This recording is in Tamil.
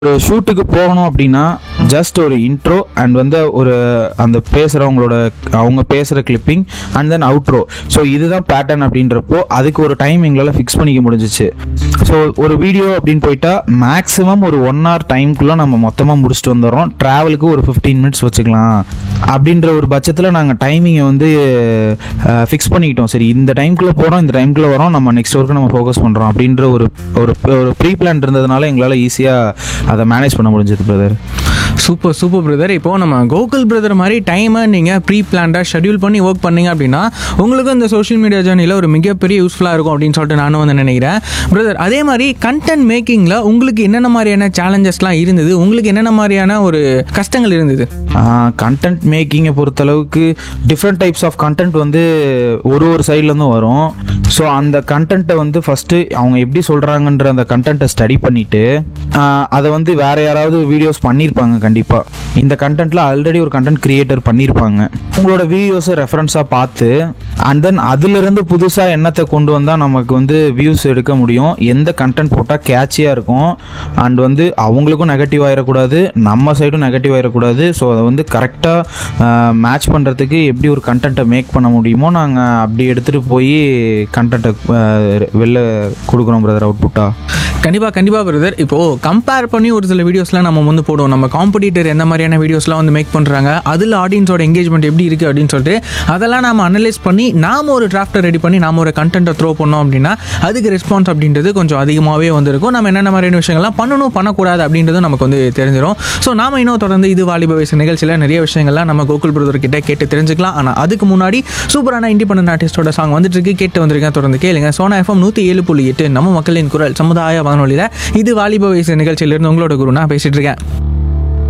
ஒரு ஷூட்டுக்கு போகணும் அப்படின்னா ஜஸ்ட் ஒரு இன்ட்ரோ அண்ட் வந்து ஒரு அந்த பேசுகிறவங்களோட அவங்க பேசுகிற clipping and then outro so இதுதான் பேட்டர்ன் அப்படின்றப்போ அதுக்கு ஒரு டைம் எங்களால் ஃபிக்ஸ் பண்ணிக்க முடிஞ்சிச்சு ஸோ ஒரு வீடியோ அப்படின்னு போயிட்டா மேக்ஸிமம் ஒரு ஒன் ஹவர் டைம்குள்ளே நம்ம மொத்தமாக முடிச்சுட்டு வந்துடுறோம் ட்ராவலுக்கு ஒரு ஃபிஃப்டீன் மினிட்ஸ் வச்சுக்கலாம் அப்படின்ற ஒரு பட்சத்தில் நாங்கள் டைமிங்கை வந்து ஃபிக்ஸ் பண்ணிக்கிட்டோம் சரி இந்த டைம்குள்ளே போகிறோம் இந்த டைம்குள்ளே வரோம் நம்ம நெக்ஸ்ட் ஒர்க்கு நம்ம ஃபோக்கஸ் பண்ணுறோம் அப்படின்ற ஒரு ஒரு ஒரு ப்ரீ பிளான் இருந்ததுனால எங்களால் ஈஸியாக அதை மேனேஜ் பண்ண முடிஞ்சது பிரதர் சூப்பர் சூப்பர் பிரதர் இப்போ நம்ம கோகுல் பிரதர் மாதிரி டைமை நீங்கள் ப்ரீ பிளான்டாக ஷெட்யூல் பண்ணி ஒர்க் பண்ணீங்க அப்படின்னா உங்களுக்கும் இந்த சோஷியல் மீடியா ஜேர்னியில் ஒரு மிகப்பெரிய யூஸ்ஃபுல்லாக இருக்கும் அப்படின்னு சொல்லிட்டு நானும் வந்து நினைக்கிறேன் பிரதர் அதே மாதிரி கண்டென்ட் மேக்கிங்கில் உங்களுக்கு என்னென்ன மாதிரியான சேலஞ்சஸ்லாம் இருந்தது உங்களுக்கு என்னென்ன மாதிரியான ஒரு கஷ்டங்கள் இருந்தது கண்டென்ட் மேக்கிங்கை பொறுத்தளவுக்கு டிஃப்ரெண்ட் டைப்ஸ் ஆஃப் கண்டென்ட் வந்து ஒரு ஒரு சைட்லேருந்தும் வரும் ஸோ அந்த கண்டென்ட்டை வந்து ஃபஸ்ட்டு அவங்க எப்படி சொல்கிறாங்கன்ற அந்த கண்டென்ட்டை ஸ்டடி பண்ணிவிட்டு அதை வந்து வேற யாராவது வீடியோஸ் பண்ணியிருப்பாங்க கண்டிப்பாக இந்த கண்டென்ட்டில் ஆல்ரெடி ஒரு கண்டென்ட் கிரியேட்டர் பண்ணியிருப்பாங்க உங்களோட வீடியோஸை ரெஃபரன்ஸாக பார்த்து அண்ட் தென் அதுலேருந்து புதுசாக என்னத்தை கொண்டு வந்தால் நமக்கு வந்து வியூஸ் எடுக்க முடியும் எந்த கண்டென்ட் போட்டால் கேட்சியாக இருக்கும் அண்ட் வந்து அவங்களுக்கும் நெகட்டிவ் ஆயிடக்கூடாது நம்ம சைடும் நெகட்டிவ் ஆயிடக்கூடாது ஸோ அதை வந்து கரெக்டாக மேட்ச் பண்ணுறதுக்கு எப்படி ஒரு கண்டென்ட்டை மேக் பண்ண முடியுமோ நாங்கள் அப்படி எடுத்துகிட்டு போய் கண்டென்ட்டை வெளில கொடுக்குறோம் பிரதர் அவுட்புட்டாக கண்டிப்பாக கண்டிப்பாக பிரதர் இப்போது கம்பேர் பண்ணி ஒரு சில வீடியோஸ்லாம் நம்ம வந்து போடுவோம் நம்ம காம்படிட்டர் எந்த மாதிரியான வீடியோஸ்லாம் வந்து மேக் பண்ணுறாங்க அதில் ஆடியன்ஸோட எங்கேஜ்மெண்ட் எப்படி இருக்குது அப்படின்னு சொல்லிட்டு அதெல்லாம் நம்ம அனலைஸ் பண்ணி நாம் ஒரு டிராஃப்ட்டை ரெடி பண்ணி நாம் ஒரு கண்டென்ட்டை த்ரோ பண்ணோம் அப்படின்னா அதுக்கு ரெஸ்பான்ஸ் அப்படின்றது கொஞ்சம் அதிகமாகவே வந்திருக்கும் நம்ம என்னென்ன மாதிரியான விஷயங்கள்லாம் பண்ணணும் பண்ணக்கூடாது அப்படின்றது நமக்கு வந்து தெரிஞ்சிடும் ஸோ நாம இன்னும் தொடர்ந்து இது வாலிப வயசு நிகழ்ச்சியில் நிறைய விஷயங்கள்லாம் நம்ம கோகுல் பிரதர் கிட்ட கேட்டு தெரிஞ்சுக்கலாம் ஆனால் அதுக்கு முன்னாடி சூப்பரான இண்டிபெண்டன்ட் ஆர்டிஸ்டோட சாங் வந்துட்டு இருக்கு கேட்டு வந்திருக்கேன் தொடர்ந்து கேளுங்க சோனா எஃப்எம் நூற்றி ஏழு புள்ளி எட்டு நம்ம மக்களின் குரல் சமுதாய வானொலியில் இது வாலிப வயசு நிகழ்ச்சியிலிருந்து உங்களோட குரு நான் பேசிட்டு இருக்கேன்